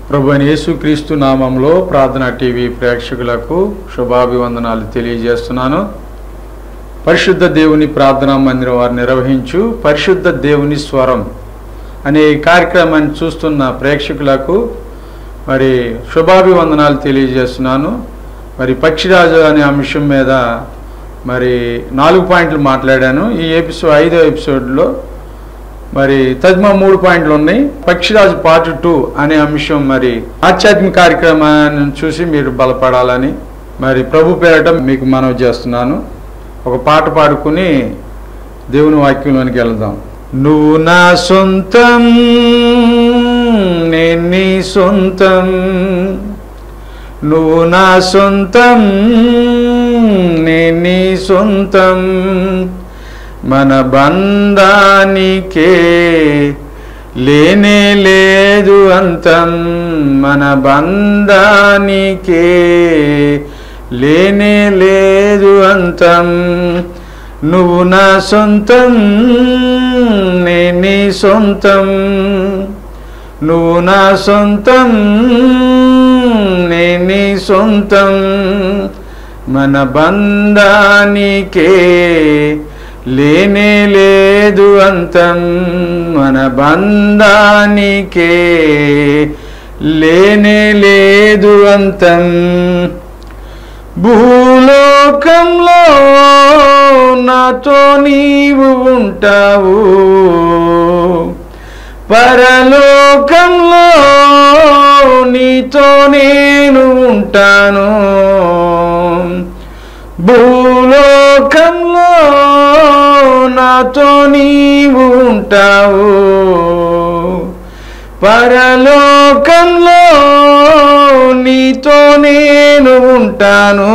ప్రభు అయిన యేసుక్రీస్తు నామంలో ప్రార్థన టీవీ ప్రేక్షకులకు శుభాభివందనాలు తెలియజేస్తున్నాను పరిశుద్ధ దేవుని ప్రార్థనా మందిరం వారు నిర్వహించు పరిశుద్ధ దేవుని స్వరం అనే ఈ కార్యక్రమాన్ని చూస్తున్న ప్రేక్షకులకు మరి శుభాభివందనాలు తెలియజేస్తున్నాను మరి పక్షిరాజు అనే అంశం మీద మరి నాలుగు పాయింట్లు మాట్లాడాను ఈ ఎపిసోడ్ ఐదో ఎపిసోడ్లో మరి తజ్మా మూడు పాయింట్లు ఉన్నాయి పక్షిరాజు పార్ట్ టూ అనే అంశం మరి ఆధ్యాత్మిక కార్యక్రమాన్ని చూసి మీరు బలపడాలని మరి ప్రభు పేరట మీకు మనవి చేస్తున్నాను ఒక పాట పాడుకుని దేవుని వాక్యంలోనికి వెళ్దాం నువ్వు నా సొంతం నేను నీ సొంతం నువ్వు నా సొంతం నేను నీ సొంతం మన బంధానికే లేనే లేదు అంతం మన బంధానికే లేనే లేదు అంతం నువ్వు నా సొంతం నే నీ సొంతం నువ్వు నా సొంతం నే నీ సొంతం మన బంధానికే లేనే లేదు అంతం మన బంధానికే లేనే లేదు అంతం భూలోకంలో నాతో నీవు ఉంటావు పరలోకంలో నీతో నేను ఉంటాను భూలోకంలో నాతో నీవు ఉంటావు పరలోకంలో నీతో నేను ఉంటాను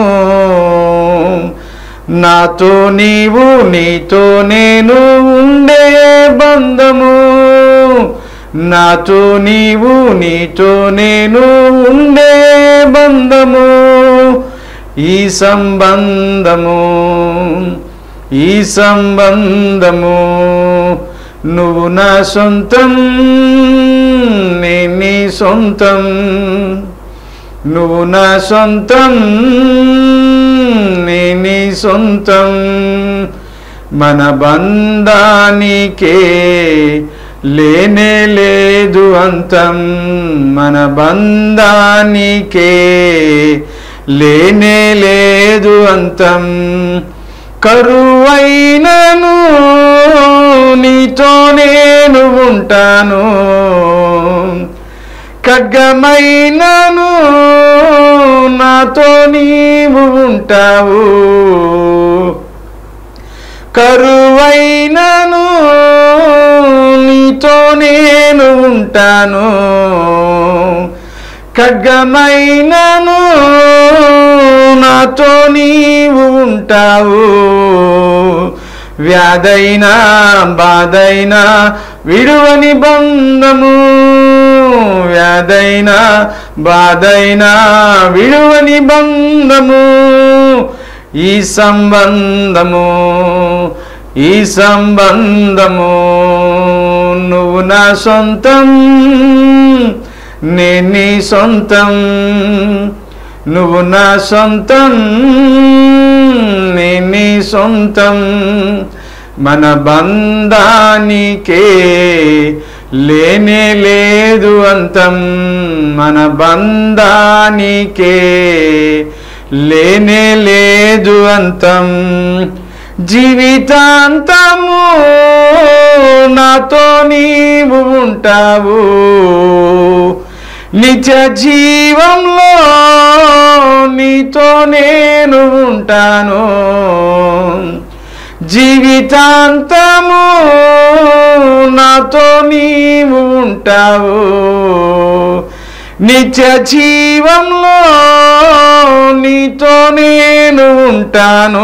నాతో నీవు నీతో నేను ఉండే బంధము నాతో నీవు నీతో నేను ఉండే బంధము ఈ సంబంధము ఈ సంబంధము నువ్వు నా సొంతం నే నీ సొంతం నువ్వు నా సొంతం నే నీ సొంతం మన బంధానికే లేనే లేదు అంతం మన బంధానికే లేనే లేదు అంతం కరువైనను నీతో నేను ఉంటాను ఖడ్గమైనను నాతో నీవు ఉంటావు కరువైనను నీతో నేను ఉంటాను ఖడ్గమైనను నాతో నీవు ఉంటావు వ్యాధైనా బాధైనా విడువని బంధము వ్యాధైనా బాధైనా విడువని బంధము ఈ సంబంధము ఈ సంబంధము నువ్వు నా సొంతం నే నీ సొంతం నువ్వు నా సొంతం నే నీ సొంతం మన బంధానికే లేనే లేదు అంతం మన బంధానికే లేనే లేదు అంతం జీవితాంతము నాతో నీవు ఉంటావు నిత్య జీవంలో నీతో నేను ఉంటాను జీవితాంతము నాతో నీవు ఉంటావు నిత్య జీవంలో నీతో నేను ఉంటాను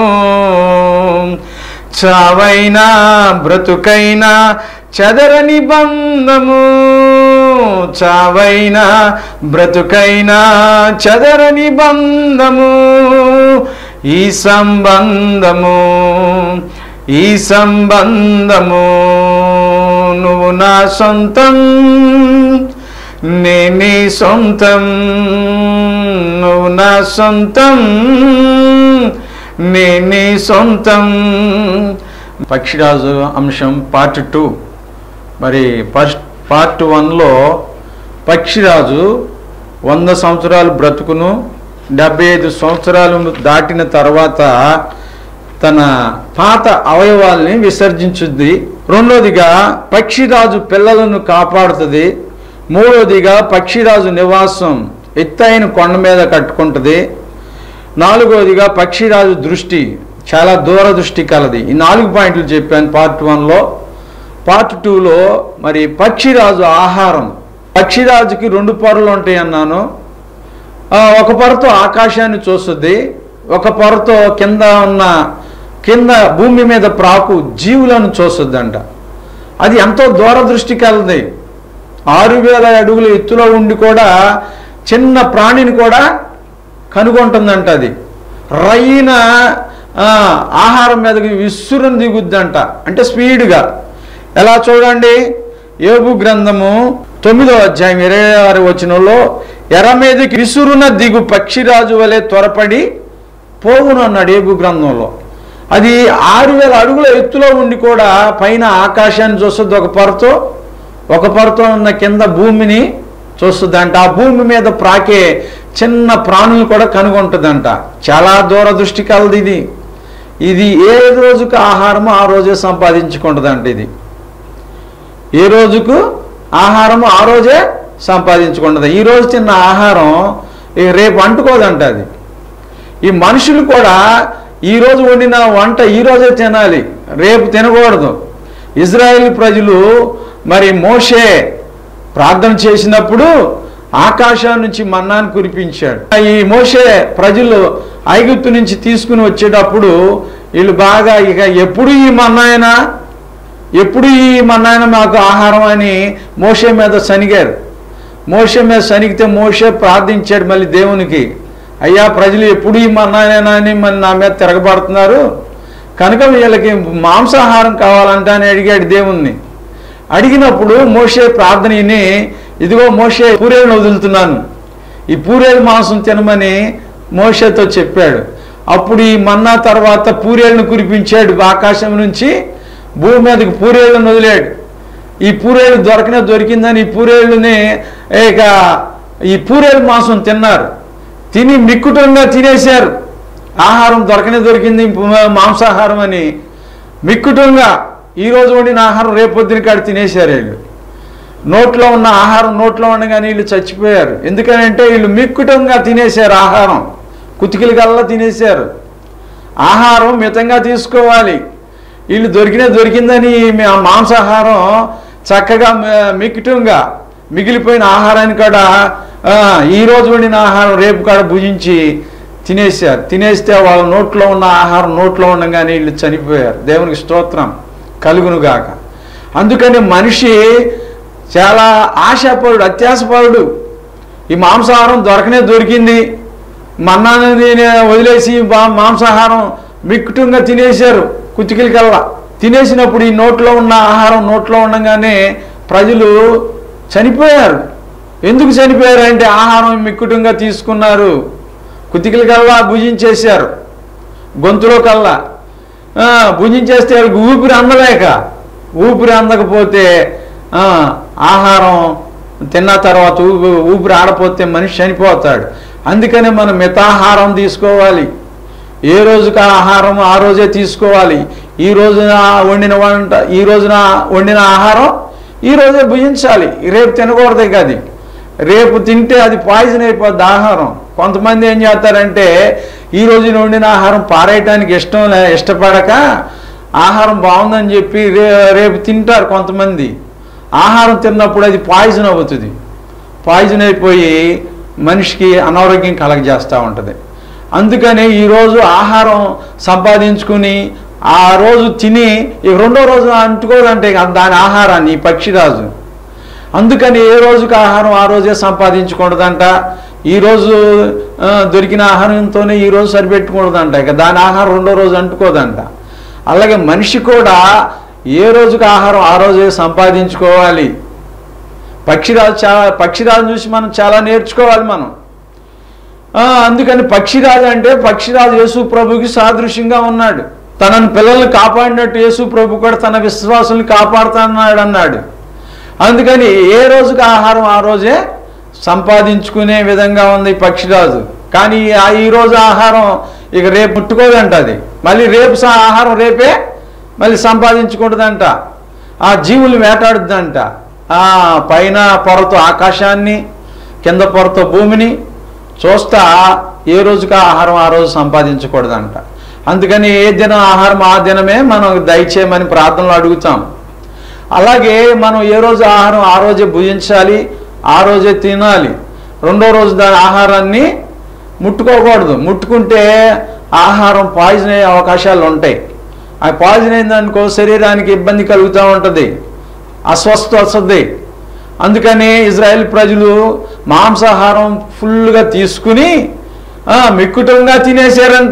చావైనా బ్రతుకైనా చదరని బంధము చావైనా బ్రతుకైనా చదరని బంధము ఈ సంబంధము ఈ సంబంధము నువ్వు నా సొంతం నే నీ సొంతం నువ్వు నా సొంతం నే నీ సొంతం పక్షిరాజు అంశం పార్ట్ టూ మరి ఫస్ట్ పార్ట్ వన్లో పక్షిరాజు వంద సంవత్సరాలు బ్రతుకును డెబ్బై ఐదు సంవత్సరాలు దాటిన తర్వాత తన పాత అవయవాల్ని విసర్జించుద్ది రెండోదిగా పక్షిరాజు పిల్లలను కాపాడుతుంది మూడోదిగా పక్షిరాజు నివాసం ఎత్తైన కొండ మీద కట్టుకుంటుంది నాలుగోదిగా పక్షిరాజు దృష్టి చాలా దూరదృష్టి కలది ఈ నాలుగు పాయింట్లు చెప్పాను పార్ట్ వన్లో పార్ట్ టూలో మరి పక్షిరాజు ఆహారం పక్షిరాజుకి రెండు పొరలు ఉంటాయి అన్నాను ఆ, ఒక పొరతో ఆకాశాన్ని చూస్తుంది ఒక పొరతో కింద ఉన్న కింద భూమి మీద ప్రాకు జీవులను చూస్తుందంట అది ఎంతో దూరదృష్టి కలది ఆరు వేల అడుగుల ఎత్తులో ఉండి కూడా చిన్న ప్రాణిని కూడా కనుగొంటుందంట అది రయ్యిన ఆ, ఆహారం మీదకి విసురుని దిగుద్దంట అంటే స్పీడ్గా ఎలా చూడండి ఏబు గ్రంథము తొమ్మిదో అధ్యాయం ఇరవై ఆరు వచనంలో ఎర్ర మీదకి విసురున దిగు పక్షిరాజు వలె త్వరపడి పోవును అన్నాడు ఏబు గ్రంథంలో అది ఆరు వేల అడుగుల ఎత్తులో ఉండి కూడా పైన ఆకాశాన్ని చూస్తుంది ఒక పొరతో ఒక పొరతో ఉన్న కింద భూమిని చూస్తుందంట ఆ భూమి మీద ప్రాకే చిన్న ప్రాణులు కూడా కనుగొంటుందంట చాలా దూరదృష్టి కలది ఇది ఇది ఏ రోజుకు ఆహారమో ఆ రోజే సంపాదించుకుంటుందంట ఇది ఏ రోజుకు ఆహారం ఆ రోజే సంపాదించుకుంటుంది ఈ రోజు తిన్న ఆహారం ఇక రేపు అంటుకోదంట అది ఈ మనుషులు కూడా ఈ రోజు వండిన వంట ఈ రోజే తినాలి రేపు తినకూడదు ఇజ్రాయేల్ ప్రజలు మరి మోషే ప్రార్థన చేసినప్పుడు ఆకాశం నుంచి మన్నాను కురిపించాడు ఈ మోషే ప్రజలు ఐగుప్తు నుంచి తీసుకుని వచ్చేటప్పుడు వీళ్ళు బాగా ఇక ఎప్పుడు ఈ మన్నాయనా ఎప్పుడు ఈ మన్నాయన మాకు ఆహారం అని మోషే మీద సనిగారు మోషే మీద సనిగితే మోషే ప్రార్థించాడు మళ్ళీ దేవునికి అయ్యా ప్రజలు ఎప్పుడు ఈ మన్నాయన అని మళ్ళీ నా మీద తిరగబడుతున్నారు కనుక వీళ్ళకి మాంసాహారం కావాలంట అని అడిగాడు దేవుణ్ణి అడిగినప్పుడు మోషే ప్రార్థన విని ఇదిగో మోషే పూరేలను వదులుతున్నాను ఈ పూరేలు మాంసం తినమని మోషేతో చెప్పాడు అప్పుడు ఈ మన్నా తర్వాత పూరేలను కురిపించాడు ఆకాశం నుంచి భూమి మీదకి పూరేళ్ళను వదిలాడు ఈ పూరేళ్ళు దొరకనే దొరికిందని ఈ పూరేళ్ళని ఇక ఈ పూరేలు మాంసం తిన్నారు తిని మిక్కుటంగా తినేశారు ఆహారం దొరకనే దొరికింది మాంసాహారం అని మిక్కుటంగా ఈ రోజు వండిన ఆహారం రేపొద్దున కాడ తినేశారు వీళ్ళు నోట్లో ఉన్న ఆహారం నోట్లో ఉండగానే వీళ్ళు చచ్చిపోయారు ఎందుకనంటే వీళ్ళు మిక్కుటంగా తినేశారు ఆహారం కుతికిల కల్లా తినేశారు ఆహారం మితంగా తీసుకోవాలి వీళ్ళు దొరికినా దొరికిందని మీ- ఆ మాంసాహారం చక్కగా మ- మిక్కుటంగా మిగిలిపోయిన ఆహారాన్ని కూడా ఆ, ఈ రోజు వండిన ఆహారం రేపు కాడ భుజించి తినేశారు తినేస్తే వాళ్ళ నోట్లో ఉన్న ఆహారం నోట్లో ఉండగానే వీళ్ళు చనిపోయారు దేవునికి స్తోత్రం కలుగునుగాక అందుకని మనిషి చాలా ఆశాపరుడు అత్యాశపరుడు ఈ మాంసాహారం దొరకనే దొరికింది మన్నాన్ని వదిలేసి మా- మాంసాహారం మిక్కుటంగా తినేశారు కుతికిల కల్లా తినేసినప్పుడు ఈ నోట్లో ఉన్న ఆహారం నోట్లో ఉండగానే ప్రజలు చనిపోయారు ఎందుకు చనిపోయారు అంటే ఆహారం మిక్కుటంగా తీసుకున్నారు కుతికిల కల్లా భుజించేశారు గొంతులో కల్లా ఆ, భుజించేస్తే వాళ్ళకి ఊపిరి అందలేక ఊపిరి అందకపోతే ఆ, ఆహారం తిన్న తర్వాత ఊపి ఊపిరి ఆడపోతే మనిషి చనిపోతాడు అందుకనే మనం మితాహారం తీసుకోవాలి ఏ రోజుకి ఆ ఆహారం ఆ రోజే తీసుకోవాలి ఈ రోజున వండిన వంట ఈ రోజున వండిన ఆహారం ఈ రోజే భుజించాలి రేపు తినకూడదు ఇక అది రేపు తింటే అది పాయిజన్ అయిపోద్ది ఆహారం కొంతమంది ఏం చేస్తారంటే ఈ రోజు వండిన ఆహారం పారేయటానికి ఇష్టం లే- ఇష్టపడక ఆహారం బాగుందని చెప్పి రే రేపు తింటారు కొంతమంది ఆహారం తిన్నప్పుడు అది పాయిజన్ అవుతుంది పాయిజన్ అయిపోయి మనిషికి అనారోగ్యం కలగజేస్తూ ఉంటుంది అందుకని ఈరోజు ఆహారం సంపాదించుకుని ఆ రోజు తిని ఇక రెండో రోజు అంటుకోదంటే ఇక దాని ఆహారాన్ని ఈ పక్షిరాజు అందుకని ఏ రోజుకి ఆహారం ఆ రోజే సంపాదించకూడదంట ఈరోజు ఆ, దొరికిన ఆహారంతోనే ఈ రోజు సరిపెట్టుకూడదంట ఇక దాని ఆహారం రెండో రోజు అంటుకోదంట అలాగే మనిషి కూడా ఏ రోజుకి ఆహారం ఆ రోజే సంపాదించుకోవాలి పక్షిరాజు చాలా పక్షిరాజు చూసి మనం చాలా నేర్చుకోవాలి మనం ఆ, అందుకని పక్షిరాజు అంటే పక్షిరాజు యేసు ప్రభుకి సాదృశ్యంగా ఉన్నాడు తనని పిల్లల్ని కాపాడినట్టు యేసు ప్రభు కూడా తన విశ్వాసుల్ని కాపాడుతున్నాడు అన్నాడు అందుకని ఏ రోజుకి ఆహారం ఆ రోజే సంపాదించుకునే విధంగా ఉంది ఈ పక్షిరాజు కానీ ఆ ఈ రోజు ఆహారం ఇక రేపు ముట్టుకోదంట అది మళ్ళీ రేపు సా- ఆహారం రేపే మళ్ళీ సంపాదించుకుంటుందంట ఆ జీవులు వేటాడుద్దంట ఆ పైన పొరతో ఆకాశాన్ని కింద పొరతో భూమిని చూస్తా ఏ రోజుకి ఆహారం ఆ రోజు సంపాదించకూడదంట అందుకని ఏ దినం ఆహారం ఆ దినమే మనం దయచేయమని ప్రార్థనలు అడుగుతాం అలాగే మనం ఏ రోజు ఆహారం ఆ రోజే భుజించాలి ఆ రోజే తినాలి రెండో రోజు దాని ఆహారాన్ని ముట్టుకోకూడదు ముట్టుకుంటే ఆహారం పాయిజన్ అయ్యే అవకాశాలు ఉంటాయి ఆ పాయిజన్ అయిందనుకో శరీరానికి ఇబ్బంది కలుగుతూ ఉంటుంది అస్వస్థ వస్తుంది అందుకని ఇజ్రాయెల్ ప్రజలు మాంసాహారం ఫుల్గా తీసుకుని ఆ, మిక్కుటంగా తినేసారంట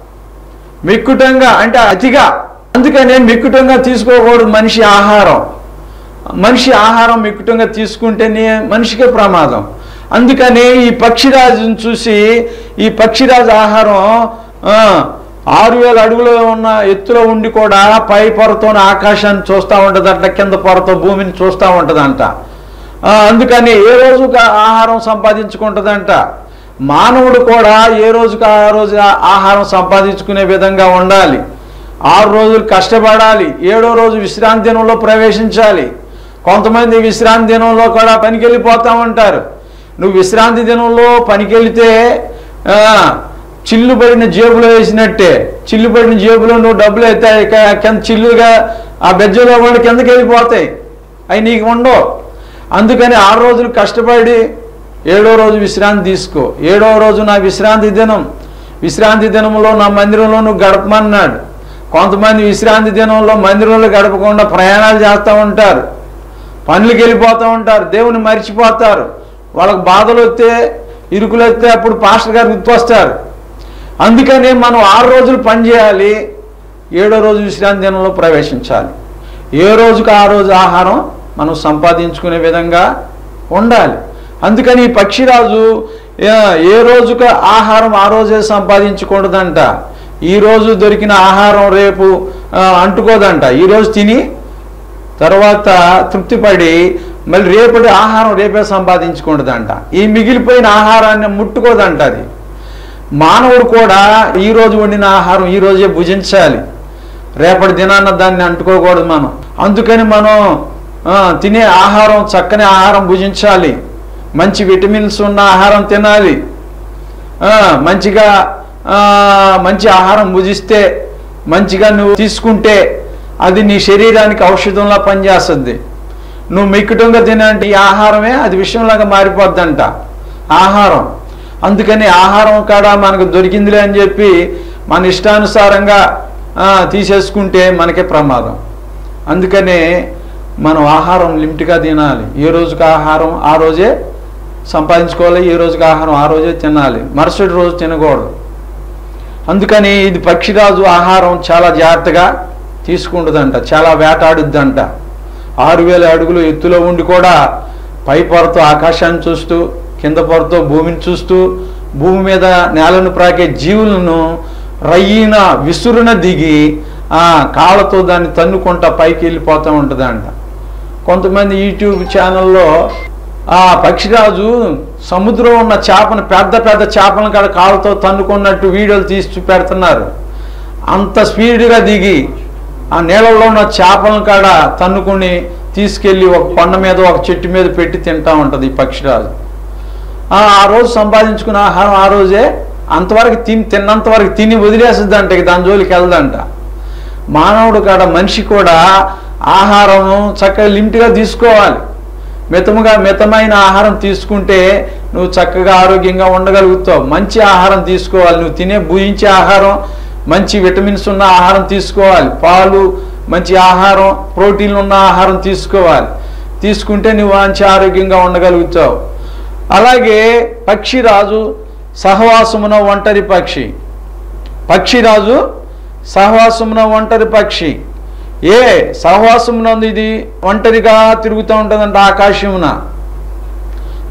మిక్కుటంగా అంటే అతిగా అందుకనే మిక్కుటంగా తీసుకోకూడదు మనిషి ఆహారం మనిషి ఆహారం మిక్కుటంగా తీసుకుంటేనే మనిషికే ప్రమాదం అందుకని ఈ పక్షిరాజుని చూసి ఈ పక్షిరాజు ఆహారం ఆ, ఆరు వేల అడుగులో ఉన్న ఎత్తులో ఉండి కూడా పై పొరతో ఆకాశాన్ని చూస్తూ ఉంటుందంట కింద పొరతో భూమిని చూస్తూ ఉంటుందంట ఆ, అందుకని ఏ రోజుకి ఆహారం సంపాదించుకుంటుందంట మానవుడు కూడా ఏ రోజుకి ఆ రోజు ఆహారం సంపాదించుకునే విధంగా ఉండాలి ఆరు రోజులు కష్టపడాలి ఏడో రోజు విశ్రాంతి దినంలో ప్రవేశించాలి కొంతమంది విశ్రాంతి దినంలో కూడా పనికి వెళ్ళిపోతూ ఉంటారు నువ్వు విశ్రాంతి దినంలో పనికి వెళితే ఆ, చిల్లు పడిన జేబులో వేసినట్టే చిల్లు పడిన జేబులో నువ్వు డబ్బులు అయితే ఇక కింద చిల్లుగా ఆ బెజ్జలో కూడా కిందకి వెళ్ళిపోతాయి అవి నీకు ఉండవు అందుకని ఆరు రోజులు కష్టపడి ఏడో రోజు విశ్రాంతి తీసుకో ఏడో రోజు నా విశ్రాంతి దినం విశ్రాంతి దినంలో నా మందిరంలో నువ్వు గడపమన్నాడు కొంతమంది విశ్రాంతి దినంలో మందిరంలో గడపకుండా ప్రయాణాలు చేస్తూ ఉంటారు పనులకు వెళ్ళిపోతూ ఉంటారు దేవుని మర్చిపోతారు వాళ్ళకి బాధలు వస్తే ఇరుకులు వస్తే అప్పుడు పాస్టర్ గారు గుర్తొస్తారు అందుకనే మనం ఆరు రోజులు పని చేయాలి ఏడో రోజు విశ్రాంతి దినంలో ప్రవేశించాలి ఏ రోజుకి ఆ రోజు ఆహారం మనం సంపాదించుకునే విధంగా ఉండాలి అందుకని ఈ పక్షిరాజు ఏ- ఏ రోజుకి ఆహారం ఆ రోజే సంపాదించకూడదంట ఈ రోజు దొరికిన ఆహారం రేపు ఆ, అంటుకోదంట ఈ రోజు తిని తర్వాత తృప్తిపడి మళ్ళీ రేపటి ఆహారం రేపే సంపాదించుకుంటుందంట ఈ మిగిలిపోయిన ఆహారాన్ని ముట్టుకోదంట అది మానవుడు కూడా ఈ రోజు వండిన ఆహారం ఈ రోజే భుజించాలి రేపటి దినాన్న దాన్ని అంటుకోకూడదు మనం అందుకని మనం ఆ, తినే ఆహారం చక్కని ఆహారం భుజించాలి మంచి విటమిన్స్ ఉన్న ఆహారం తినాలి ఆ, మంచిగా ఆ, మంచి ఆహారం భుజిస్తే మంచిగా నువ్వు తీసుకుంటే అది నీ శరీరానికి ఔషధంలా పనిచేస్తుంది నువ్వు మిక్కుటంగా తినంటే ఈ ఆహారమే అది విషయంలాగా మారిపోద్దంట ఆహారం అందుకని ఆహారం కాడ మనకు దొరికిందిలే అని చెప్పి మన ఇష్టానుసారంగా ఆ, తీసేసుకుంటే మనకే ప్రమాదం అందుకనే మనం ఆహారం లిమిట్గా తినాలి ఏ రోజుకి ఆహారం ఆ రోజే సంపాదించుకోవాలి ఏ రోజుకి ఆహారం ఆ రోజే తినాలి మరుసటి రోజు తినకూడదు అందుకని ఇది పక్షిరాజు ఆహారం చాలా జాగ్రత్తగా తీసుకుంటుందంట చాలా వేటాడుద్దంట ఆరు వేల అడుగులు ఎత్తులో ఉండి కూడా పై పొరతో ఆకాశాన్ని చూస్తూ కింద పొరతో భూమిని చూస్తూ భూమి మీద నేలను ప్రాకే జీవులను రయ్యిన విసురున దిగి ఆ కాళ్ళతో దాన్ని తన్నుకుంటా పైకి వెళ్ళిపోతూ ఉంటుందంట కొంతమంది యూట్యూబ్ ఛానల్లో ఆ పక్షిరాజు సముద్రం ఉన్న చేపను పెద్ద పెద్ద చేపలను కాడ కాళ్ళతో తన్నుకున్నట్టు వీడియోలు తీసి చూపెడుతున్నారు అంత స్పీడ్గా దిగి ఆ నీళ్ళలో ఉన్న చేపలను కాడ తన్నుకుని తీసుకెళ్ళి ఒక కొండ మీద ఒక చెట్టు మీద పెట్టి తింటా ఉంటుంది ఈ పక్షిరాజు ఆ ఆ రోజు సంపాదించుకున్న ఆహారం ఆ రోజే అంతవరకు తిని తిన్నంత వరకు తిని వదిలేసిద్దంట ఇక దాని జోలికి వెళ్దంట మానవుడు కాడ మనిషి కూడా ఆహారం చక్కగా లిమిట్గా తీసుకోవాలి మితముగా మితమైన ఆహారం తీసుకుంటే నువ్వు చక్కగా ఆరోగ్యంగా ఉండగలుగుతావు మంచి ఆహారం తీసుకోవాలి నువ్వు తినే భుజించే ఆహారం మంచి విటమిన్స్ ఉన్న ఆహారం తీసుకోవాలి పాలు మంచి ఆహారం ప్రోటీన్లు ఉన్న ఆహారం తీసుకోవాలి తీసుకుంటే నువ్వు మంచి ఆరోగ్యంగా ఉండగలుగుతావు అలాగే పక్షిరాజు సహవాసమున ఒంటరి పక్షి పక్షిరాజు సహవాసమున ఒంటరి పక్షి ఏ సహవాసమునందు ఇది ఒంటరిగా తిరుగుతూ ఉంటుందంట ఆకాశమున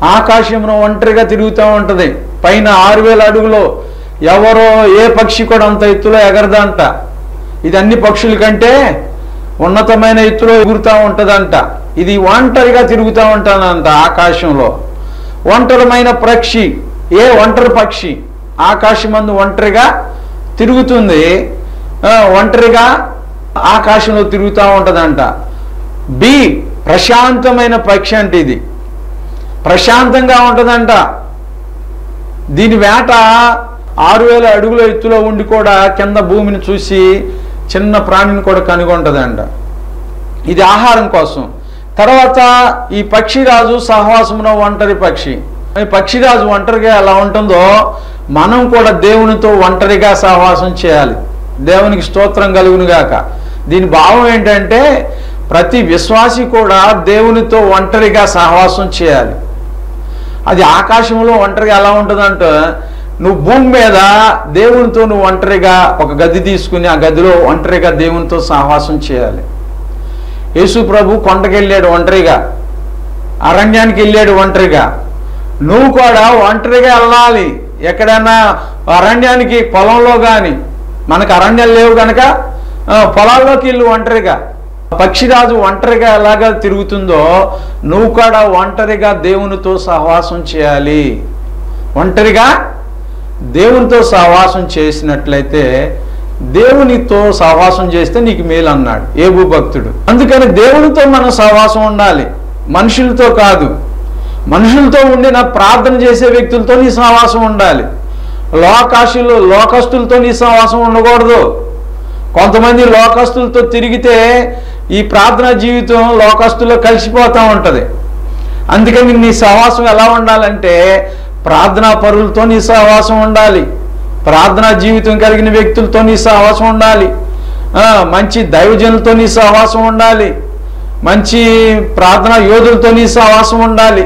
ఆకాశంలో ఒంటరిగా తిరుగుతూ ఉంటుంది పైన ఆరు వేల అడుగులో ఎవరో ఏ పక్షి కూడా అంత ఎత్తులో ఎగరదంట ఇది అన్ని పక్షుల కంటే ఉన్నతమైన ఎత్తులో ఎగురుతూ ఉంటుందంట ఇది ఒంటరిగా తిరుగుతూ ఉంటానంట ఆకాశంలో ఒంటరిమైన పక్షి ఏ ఒంటరి పక్షి ఆకాశమందు ఒంటరిగా తిరుగుతుంది ఆ, ఒంటరిగా ఆకాశంలో తిరుగుతూ ఉంటుందంట బి ప్రశాంతమైన పక్షి అంటే ఇది ప్రశాంతంగా ఉంటుందంట దీని వేట ఆరు వేల అడుగుల ఎత్తులో ఉండి కూడా కింద భూమిని చూసి చిన్న ప్రాణిని కూడా కనుగొంటుందంట ఇది ఆహారం కోసం తర్వాత ఈ పక్షిరాజు సహవాసమున ఒంటరి పక్షి ఈ పక్షిరాజు ఒంటరిగా ఎలా ఉంటుందో మనం కూడా దేవునితో ఒంటరిగా సహవాసం చేయాలి దేవునికి స్తోత్రం కలుగును గాక దీని భావం ఏంటంటే ప్రతి విశ్వాసి కూడా దేవునితో ఒంటరిగా సహవాసం చేయాలి అది ఆకాశంలో ఒంటరిగా ఎలా ఉంటుందంటే నువ్వు భూమి మీద దేవునితో నువ్వు ఒంటరిగా ఒక గది తీసుకుని ఆ గదిలో ఒంటరిగా దేవునితో సహవాసం చేయాలి యేసు ప్రభు కొండకి వెళ్ళాడు ఒంటరిగా అరణ్యానికి వెళ్ళాడు ఒంటరిగా నువ్వు కూడా ఒంటరిగా వెళ్ళాలి ఎక్కడైనా అరణ్యానికి పొలంలో కానీ మనకు అరణ్యాలు లేవు కనుక ఆ, పొలాల్లోకి వెళ్ళి ఒంటరిగా పక్షిరాజు ఒంటరిగా ఎలాగా తిరుగుతుందో నువ్వు కూడా ఒంటరిగా దేవునితో సహవాసం చేయాలి ఒంటరిగా దేవునితో సహవాసం చేసినట్లయితే దేవునితో సహవాసం చేస్తే నీకు మేలు అన్నాడు ఏబు భక్తుడు అందుకని దేవునితో మనం సహవాసం ఉండాలి మనుషులతో కాదు మనుషులతో ఉండి నా ప్రార్థన చేసే వ్యక్తులతో నీ సహవాసం ఉండాలి లోకాశులు లోకస్తులతో నీ సహవాసం ఉండకూడదు కొంతమంది లోకస్తులతో తిరిగితే ఈ ప్రార్థన జీవితం లోకస్తుల్లో కలిసిపోతూ ఉంటుంది అందుకని నీ సహవాసం ఎలా ఉండాలంటే ప్రార్థనా పరులతో నీ సహవాసం ఉండాలి ప్రార్థనా జీవితం కలిగిన వ్యక్తులతో నీ సహవాసం ఉండాలి ఆ, మంచి దైవజనులతో నీ సహవాసం ఉండాలి మంచి ప్రార్థనా యోధులతో నీ సహవాసం ఉండాలి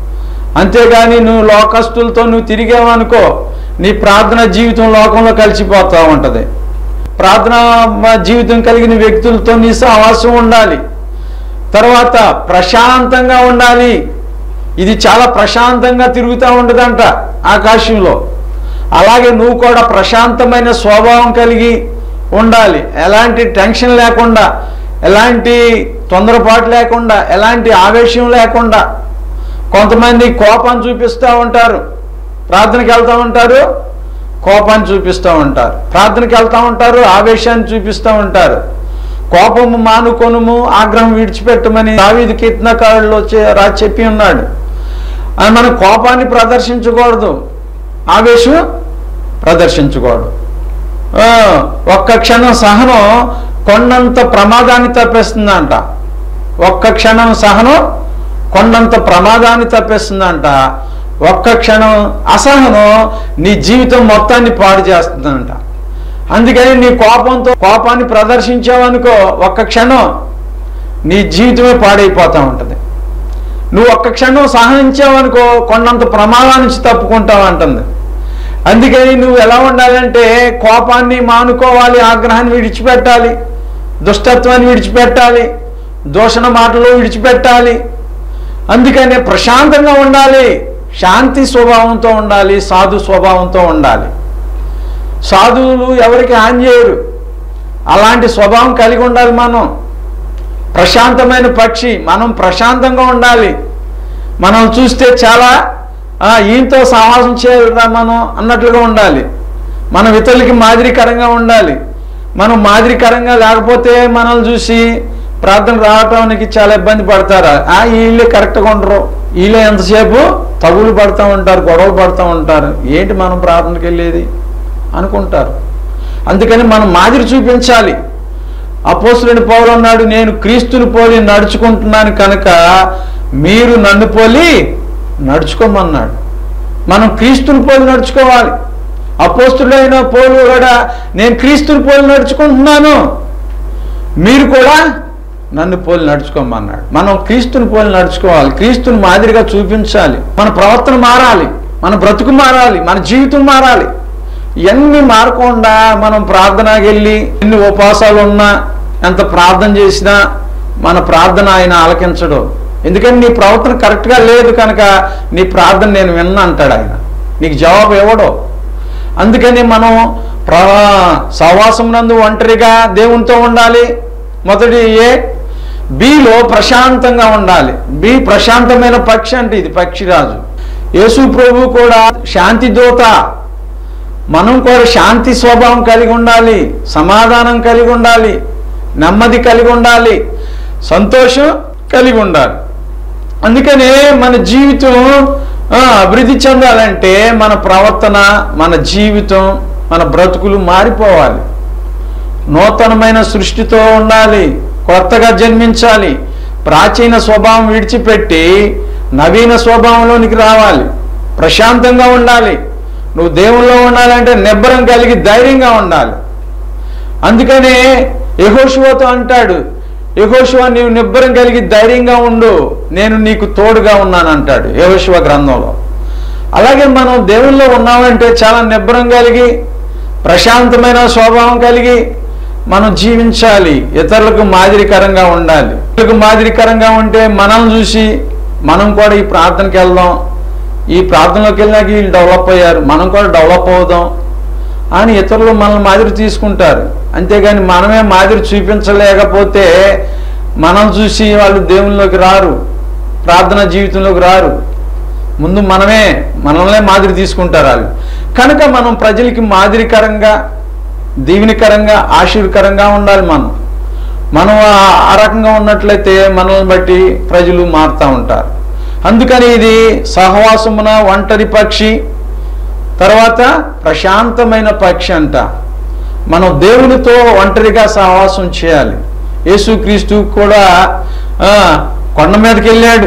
అంతేగాని నువ్వు లోకస్తులతో నువ్వు తిరిగావనుకో నీ ప్రార్థన జీవితం లోకంలో కలిసిపోతూ ఉంటుంది ప్రార్థన జీవితం కలిగిన వ్యక్తులతో నీ సహవాసం ఉండాలి తర్వాత ప్రశాంతంగా ఉండాలి ఇది చాలా ప్రశాంతంగా తిరుగుతూ ఉంటుందంట ఆకాశంలో అలాగే నువ్వు కూడా ప్రశాంతమైన స్వభావం కలిగి ఉండాలి ఎలాంటి టెన్షన్ లేకుండా ఎలాంటి తొందరపాటు లేకుండా ఎలాంటి ఆవేశం లేకుండా కొంతమంది కోపాన్ని చూపిస్తూ ఉంటారు ప్రార్థనకి వెళ్తూ ఉంటారు కోపాన్ని చూపిస్తూ ఉంటారు ప్రార్థనకి వెళ్తూ ఉంటారు ఆవేశాన్ని చూపిస్తూ ఉంటారు కోపము మానుకొనుము ఆగ్రహం విడిచిపెట్టమని దావీదు కీర్తనకారుల్లో చే- రా చెప్పి ఉన్నాడు అది మనం కోపాన్ని ప్రదర్శించకూడదు ఆవేశం ప్రదర్శించకూడదు ఆ, ఒక్క క్షణం సహనం కొండంత ప్రమాదాన్ని తప్పిస్తుందంట ఒక్క క్షణం సహనం కొండంత ప్రమాదాన్ని తప్పిస్తుందంట ఒక్క క్షణం అసహనం నీ జీవితం మొత్తాన్ని పాడు చేస్తుందంట అందుకని నీ కోపంతో కోపాన్ని ప్రదర్శించావనుకో ఒక్క క్షణం నీ జీవితమే పాడైపోతూ ఉంటుంది నువ్వు ఒక్క క్షణం సహనించావనుకో కొండంత ప్రమాదం నుంచి తప్పుకుంటావు అంటుంది అందుకని నువ్వు ఎలా ఉండాలంటే కోపాన్ని మానుకోవాలి ఆగ్రహాన్ని విడిచిపెట్టాలి దుష్టత్వాన్ని విడిచిపెట్టాలి దూషణ మాటలు విడిచిపెట్టాలి అందుకనే ప్రశాంతంగా ఉండాలి శాంతి స్వభావంతో ఉండాలి సాధు స్వభావంతో ఉండాలి సాధువులు ఎవరికి హాని చేయరు అలాంటి స్వభావం కలిగి ఉండాలి మనం ప్రశాంతమైన పక్షి మనం ప్రశాంతంగా ఉండాలి మనం చూస్తే చాలా "ఆ, ఈయనతో సహవాసం చేయాలిరా మనం అన్నట్లుగా ఉండాలి మనం ఇతరులకి మాదిరికరంగా ఉండాలి మనం మాదిరికరంగా లేకపోతే మనల్ని చూసి ప్రార్థన రావటానికి చాలా ఇబ్బంది పడతారు ఆ వీళ్ళే కరెక్ట్గా ఉండరు వీళ్ళే ఎంతసేపు తగులు పడుతూ ఉంటారు గొడవలు పడుతూ ఉంటారు ఏంటి మనం ప్రార్థనకి వెళ్ళేది అనుకుంటారు అందుకని మనం మాదిరి చూపించాలి అపోసులుని పౌలు అన్నాడు నేను క్రీస్తుని పోలి నడుచుకుంటున్నాను కనుక మీరు నన్ను పోలి నడుచుకోమన్నాడు మనం క్రీస్తుని పోలి నడుచుకోవాలి అపోస్తుడైన పౌలు కూడా నేను క్రీస్తుని పోలి నడుచుకుంటున్నాను మీరు కూడా నన్ను పోలి నడుచుకోమన్నాడు మనం క్రీస్తుని పోలి నడుచుకోవాలి క్రీస్తుని మాదిరిగా చూపించాలి మన ప్రవర్తన మారాలి మన బ్రతుకు మారాలి మన జీవితం మారాలి ఇవన్నీ మారకుండా మనం ప్రార్థనకి వెళ్ళి ఎన్ని ఉపవాసాలు ఉన్నా ఎంత ప్రార్థన చేసినా మన ప్రార్థన ఆయన ఆలకించడు ఎందుకని నీ ప్రవర్తన కరెక్ట్గా లేదు కనుక నీ ప్రార్థన నేను విన్నా అంటాడు ఆయన నీకు జవాబు ఇవ్వడు అందుకని మనం ప్ర సహవాసం నందు ఒంటరిగా దేవునితో ఉండాలి మొదటి ఏ బిలో ప్రశాంతంగా ఉండాలి బి ప్రశాంతమైన పక్షి అంటే ఇది పక్షిరాజు యేసు ప్రభు కూడా శాంతి దూత మనం కూడా శాంతి స్వభావం కలిగి ఉండాలి సమాధానం కలిగి ఉండాలి నెమ్మది కలిగి ఉండాలి సంతోషం కలిగి ఉండాలి అందుకనే మన జీవితం ఆ, అభివృద్ధి చెందాలంటే మన ప్రవర్తన మన జీవితం మన బ్రతుకులు మారిపోవాలి నూతనమైన సృష్టితో ఉండాలి కొత్తగా జన్మించాలి ప్రాచీన స్వభావం విడిచిపెట్టి నవీన స్వభావంలోనికి రావాలి ప్రశాంతంగా ఉండాలి నువ్వు దేవుల్లో ఉండాలంటే నిబ్బరం కలిగి ధైర్యంగా ఉండాలి అందుకనే యహోశువతో అంటాడు యహోశువ నీవు నిబ్బరం కలిగి ధైర్యంగా ఉండు నేను నీకు తోడుగా ఉన్నాను అంటాడు యహోశువ గ్రంథంలో అలాగే మనం దేవుల్లో ఉన్నామంటే చాలా నిబ్బరం కలిగి ప్రశాంతమైన స్వభావం కలిగి మనం జీవించాలి ఇతరులకు మాదిరికరంగా ఉండాలి ఇతరులకు మాదిరికరంగా ఉంటే మనల్ని చూసి మనం కూడా ఈ ప్రార్థనకి వెళ్దాం ఈ ప్రార్థనలోకి వెళ్ళాక వీళ్ళు డెవలప్ అయ్యారు మనం కూడా డెవలప్ అవుదాం అని ఇతరులు మనల్ని మాదిరి తీసుకుంటారు అంతేగాని మనమే మాదిరి చూపించలేకపోతే మనం చూసి వాళ్ళు దేవునిలోకి రారు ప్రార్థన జీవితంలోకి రారు ముందు మనమే మనల్నే మాదిరి తీసుకుంటారు వాళ్ళు కనుక మనం ప్రజలకి మాదిరికరంగా దీవెనికరంగా ఆశీర్కరంగా ఉండాలి మనం మనం ఆ- ఆ రకంగా ఉన్నట్లయితే మనల్ని బట్టి ప్రజలు మారుతూ ఉంటారు అందుకని ఇది సహవాసమున ఒంటరి పక్షి తర్వాత ప్రశాంతమైన పక్షి అంట మనం దేవునితో ఒంటరిగా సహవాసం చేయాలి యేసుక్రీస్తు కూడా ఆ, కొండ మీదకి వెళ్ళాడు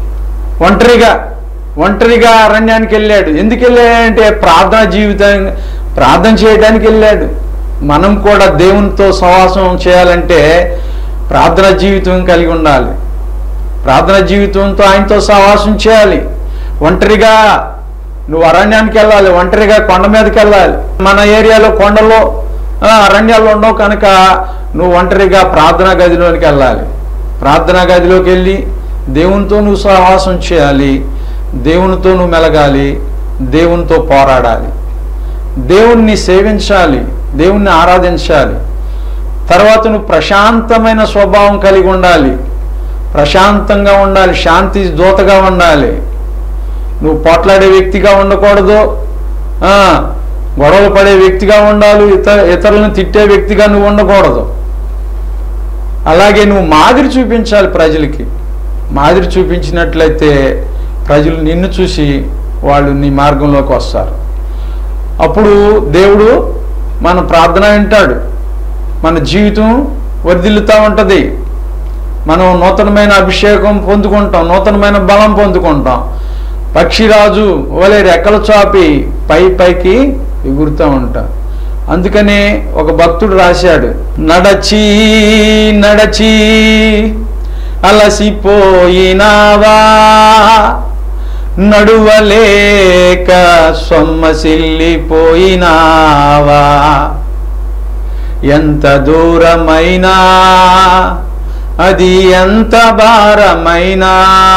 ఒంటరిగా ఒంటరిగా అరణ్యానికి వెళ్ళాడు ఎందుకు వెళ్ళాడంటే ప్రార్థన జీవితం ప్రార్థన చేయడానికి వెళ్ళాడు మనం కూడా దేవునితో సహవాసం చేయాలంటే ప్రార్థన జీవితం కలిగి ఉండాలి ప్రార్థన జీవితంతో ఆయనతో సహవాసం చేయాలి ఒంటరిగా నువ్వు అరణ్యానికి వెళ్ళాలి ఒంటరిగా కొండ మీదకి వెళ్ళాలి మన ఏరియాలో కొండలో ఆ, అరణ్యాలు ఉండవు కనుక నువ్వు ఒంటరిగా ప్రార్థనా గదిలోనికి వెళ్ళాలి ప్రార్థనా గదిలోకి వెళ్ళి దేవునితో నువ్వు సహవాసం చేయాలి దేవునితో నువ్వు మెలగాలి దేవునితో పోరాడాలి దేవుణ్ణి సేవించాలి దేవుణ్ణి ఆరాధించాలి తర్వాత నువ్వు ప్రశాంతమైన స్వభావం కలిగి ఉండాలి ప్రశాంతంగా ఉండాలి శాంతి దూతగా ఉండాలి నువ్వు పోట్లాడే వ్యక్తిగా ఉండకూడదు ఆ, గొడవలు పడే వ్యక్తిగా ఉండాలి ఇతర ఇతరులను తిట్టే వ్యక్తిగా నువ్వు ఉండకూడదు అలాగే నువ్వు మాదిరి చూపించాలి ప్రజలకి మాదిరి చూపించినట్లయితే ప్రజలు నిన్ను చూసి వాళ్ళు నీ మార్గంలోకి వస్తారు అప్పుడు దేవుడు మన ప్రార్థన వింటాడు మన జీవితం వర్ధిల్లుతూ ఉంటుంది మనం నూతనమైన అభిషేకం పొందుకుంటాం నూతనమైన బలం పొందుకుంటాం పక్షిరాజు వలె రెక్కలు చాపి పై పైకి ఎగురుతూ ఉంటాం అందుకనే ఒక భక్తుడు రాశాడు నడచి నడచి అలసిపోయినావా నడువలేక సొమ్మసిల్లిపోయినావా ఎంత దూరమైనా అది ఎంత భారమైనా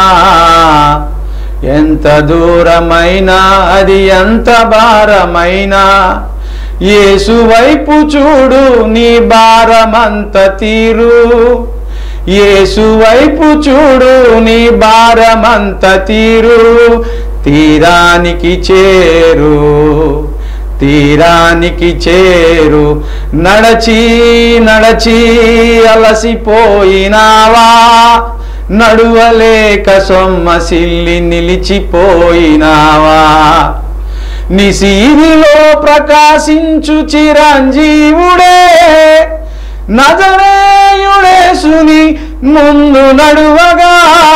ఎంత దూరమైనా అది ఎంత భారమైనా యేసు వైపు చూడు నీ భారమంత తీరు యేసు వైపు చూడు నీ భారమంత తీరు తీరానికి చేరు తీరానికి చేరు నడచి నడచి అలసిపోయినావా నడువలేక సొమ్మసిల్లి నిలిచిపోయినావా నిశీదిలో ప్రకాశించు చిరంజీవుడే నజరేయుడేసుని ముందు నడువగా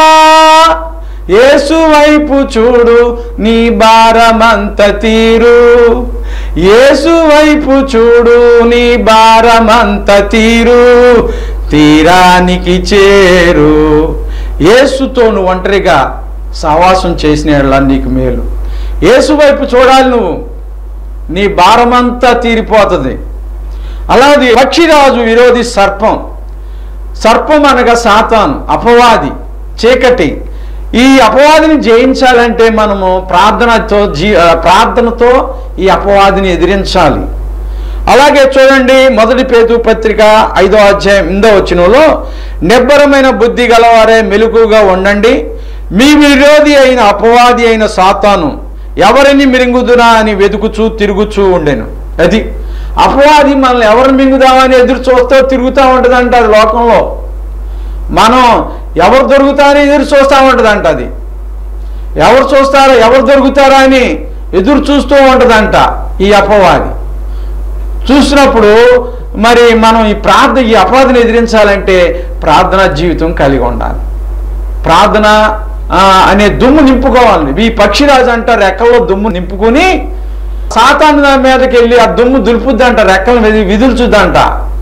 యేసు వైపు చూడు నీ భారమంత తీరు యేసు వైపు చూడు నీ భారమంత తీరు తీరానికి చేరు యేసుతో నువ్వు ఒంటరిగా సహవాసం చేసిన యెడల నీకు మేలు యేసు వైపు చూడాలి నువ్వు నీ భారమంతా తీరిపోతుంది అలాగే పక్షిరాజు విరోధి సర్పం సర్పం అనగా సాతాను అపవాది చీకటి ఈ అపవాదిని జయించాలంటే మనము ప్రార్థనతో జీ ఆ, ప్రార్థనతో ఈ అపవాదిని ఎదిరించాలి అలాగే చూడండి మొదటి పేతు పత్రిక ఐదో అధ్యాయం ఇందో వచనంలో నిబ్బరమైన బుద్ధి గలవారే మెలకుగా ఉండండి మీ విరోధి అయిన అపవాది అయిన సాతాను ఎవరిని మిరింగుదునా అని వెతుకుచూ తిరుగుచూ ఉండెను అది అపవాది మనల్ని ఎవరిని మింగుదామని ఎదురు చూస్తూ తిరుగుతూ ఉంటుందంట అది లోకంలో మనం ఎవరు దొరుకుతారని ఎదురు చూస్తూ ఉంటుందంట అది ఎవరు చూస్తారో ఎవరు దొరుకుతారా అని ఎదురు చూస్తూ ఉంటుందంట ఈ అపవాది చూసినప్పుడు మరి మనం ఈ ప్రార్థన ఈ అపవాదిని ఎదిరించాలంటే ప్రార్థనా జీవితం కలిగి ఉండాలి ప్రార్థన ఆ, అనే దుమ్ము నింపుకోవాలి ఈ పక్షిరాజు అంట రెక్కల్లో దుమ్ము నింపుకొని సాతాను దాని మీదకి వెళ్ళి ఆ దుమ్ము దులుపుద్దంట రెక్కల మీద విదుల్చుద్దంట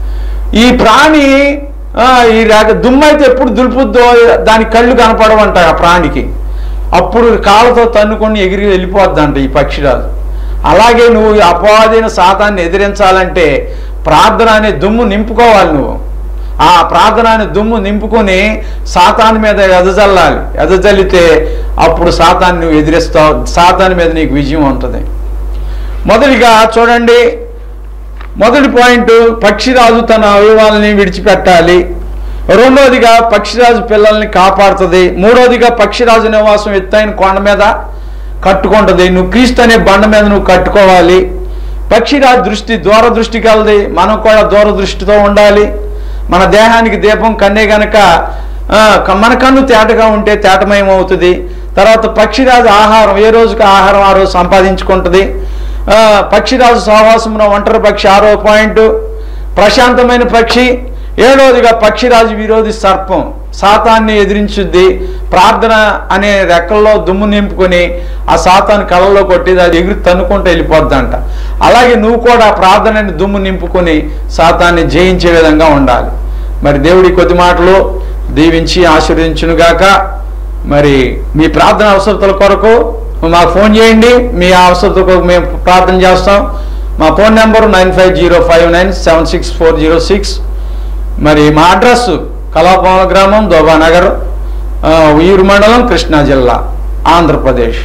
ఈ ప్రాణి ఆ, ఈ రెక్క దుమ్ము అయితే ఎప్పుడు దులుపుద్దో దాని కళ్ళు కనపడవంట ఆ ప్రాణికి అప్పుడు కాళ్ళతో తన్నుకొని ఎగిరి వెళ్ళిపోద్దంట ఈ పక్షిరాజు అలాగే నువ్వు ఈ అపవాదైన సాతాన్ని ఎదిరించాలంటే ప్రార్థన అనే దుమ్ము నింపుకోవాలి నువ్వు ఆ ప్రార్థన అనే దుమ్ము నింపుకొని సాతాన్ మీద ఎదజల్లాలి ఎదజల్లితే అప్పుడు సాతాన్ని నువ్వు ఎదిరిస్తావు సాతాన్ మీద నీకు విజయం ఉంటుంది మొదటిగా చూడండి మొదటి పాయింట్ పక్షిరాజు తన అవయవాలని విడిచిపెట్టాలి రెండోదిగా పక్షిరాజు పిల్లల్ని కాపాడుతుంది మూడోదిగా పక్షిరాజు నివాసం ఎత్తైన కొండ మీద కట్టుకుంటుంది నువ్వు క్రీస్తు అనే బండ మీద నువ్వు కట్టుకోవాలి పక్షిరాజు దృష్టి దూరదృష్టి కలది మనం కూడా దూరదృష్టితో ఉండాలి మన దేహానికి దీపం కన్నే గనక ఆ, క- మన కన్ను తేటగా ఉంటే తేటమయం అవుతుంది తర్వాత పక్షిరాజు ఆహారం ఏ రోజుకి ఆహారం ఆ రోజు సంపాదించుకుంటుంది ఆ, పక్షిరాజు సహవాసమున ఒంటరి పక్షి ఆరో పాయింట్ ప్రశాంతమైన పక్షి ఏడవదిగా పక్షిరాజు విరోధి సర్పం సాతాన్ని ఎదిరించుద్ది ప్రార్థన అనే రెక్కల్లో దుమ్ము నింపుకొని ఆ సాతాన్ని కళ్ళలో కొట్టి అది ఎగురు తన్నుకుంటూ వెళ్ళిపోద్దంట అలాగే నువ్వు కూడా ప్రార్థనని దుమ్ము నింపుకొని సాతాన్ని జయించే విధంగా ఉండాలి మరి దేవుడి కొద్ది మాటలు దీవించి ఆశీర్వదించునుగాక మరి మీ ప్రార్థన అవసరతల కొరకు మాకు ఫోన్ చేయండి మీ అవసరత కొరకు మేము ప్రార్థన చేస్తాం మా phone number nine five zero five nine seven six four zero six మరి మా అడ్రస్ కళాభవన గ్రామం దోబానగర్ ఆ, ఉయ్యూరు మండలం కృష్ణా జిల్లా ఆంధ్రప్రదేశ్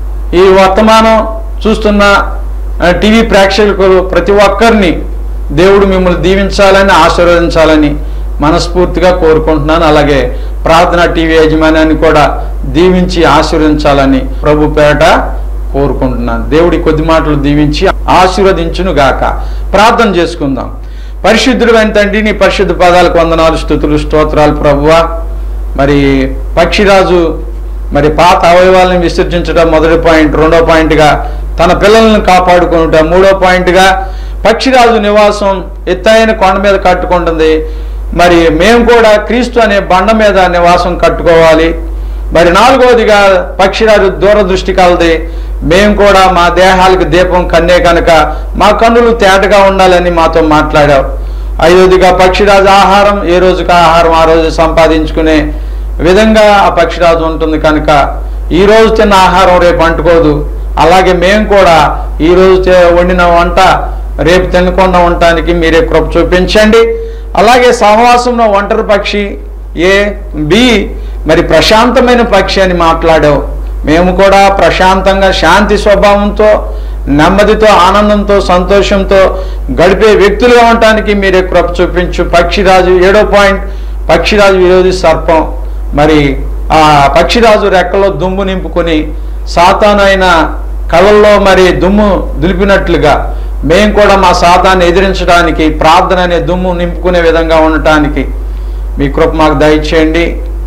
ఈ వర్తమానం చూస్తున్న ఆ, టీవీ ప్రేక్షకులు ప్రతి ఒక్కరిని దేవుడు మిమ్మల్ని దీవించాలని ఆశీర్వదించాలని మనస్ఫూర్తిగా కోరుకుంటున్నాను అలాగే ప్రార్థన టీవీ యాజమాన్యాన్ని కూడా దీవించి ఆశీర్వదించాలని ప్రభు పేట కోరుకుంటున్నాను దేవుడి కొద్ది మాటలు దీవించి ఆశీర్వదించును గాక ప్రార్థన చేసుకుందాం పరిశుద్ధుడు తండ్రి నీ పరిశుద్ధ పదాలకు వందనాలు స్థుతులు స్తోత్రాలు ప్రభువా మరి పక్షిరాజు మరి పాత అవయవాలను విసర్జించడం మొదటి పాయింట్ రెండో పాయింట్గా తన పిల్లలను కాపాడుకునుట మూడో పాయింట్గా పక్షిరాజు నివాసం ఎత్తైన కొండ మీద కట్టుకుంటుంది మరి మేము కూడా క్రీస్తు అనే బండ మీద నివాసం కట్టుకోవాలి మరి నాలుగవదిగా పక్షిరాజు దూరదృష్టి కలది మేము కూడా మా దేహాలకు దీపం కన్నే కనుక మా కన్నులు తేటగా ఉండాలని మాతో మాట్లాడావు ఐదవదిగా పక్షిరాజు ఆహారం ఏ రోజుకి ఆహారం ఆ రోజు సంపాదించుకునే విధంగా ఆ పక్షిరాజు ఉంటుంది కనుక ఈ రోజు తిన్న ఆహారం రేపు అంటుకోదు అలాగే మేము కూడా ఈ రోజు చే- వండిన వంట రేపు తినకుండా ఉండటానికి మీరే కృప చూపించండి అలాగే సహవాసంలో ఒంటరి పక్షి ఏ బి మరి ప్రశాంతమైన పక్షి అని మాట్లాడావు మేము కూడా ప్రశాంతంగా శాంతి స్వభావంతో నెమ్మదితో ఆనందంతో సంతోషంతో గడిపే వ్యక్తులుగా ఉండటానికి మీరే కృప చూపించు పక్షిరాజు ఏడో పాయింట్ పక్షిరాజు విరోధి సర్పం మరి ఆ పక్షిరాజు రెక్కలో దుమ్ము నింపుకొని సాతానైన కళ్ళల్లో మరి దుమ్ము దులిపినట్లుగా మేము కూడా మా సాతాన్ని ఎదిరించడానికి ప్రార్థన అనే దుమ్ము నింపుకునే విధంగా ఉండటానికి మీ కృప మాకు దయచేయండి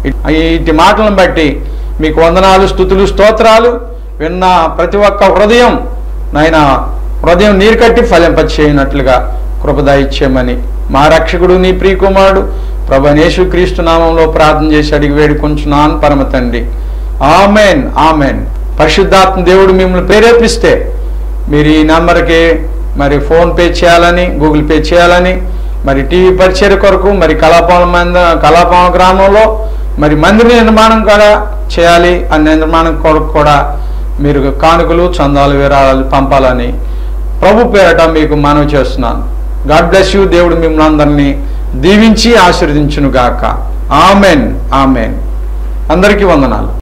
ఇటు మాటలను బట్టి మీకు వందనాలు స్థుతులు స్తోత్రాలు విన్న ప్రతి ఒక్క హృదయం నాయన హృదయం నీరు కట్టి ఫలింపచేయనట్లుగా కృప దయచేయమని మా రక్షకుడు నీ ప్రియకుమారుడు ప్రభు యేసుక్రీస్తు నామంలో ప్రార్థన చేసి అడిగి వేడుకుంటున్నాను పరమ తండ్రి ఆమెన్ ఆమెన్ పరిశుద్ధాత్మ దేవుడు మిమ్మల్ని ప్రేరేపిస్తే మీరు ఈ నెంబర్కి మరి ఫోన్ పే చేయాలని గూగుల్ పే చేయాలని మరి టీవీ పరిచయ కొరకు మరి కళాపాల మంద కళాపాల గ్రామంలో మరి మందిర నిర్మాణం కూడా చేయాలి ఆ నిర్మాణం కొరకు కూడా మీరు కానుకలు చందాలు విరాళాలు పంపాలని ప్రభు పేరట మీకు మనవి చేస్తున్నాను గాడ్ బ్లెస్ యూ దేవుడు మిమ్మల్ని అందరినీ దీవించి ఆశీర్వదించును గాక ఆమెన్ ఆమెన్ అందరికీ వందనాలు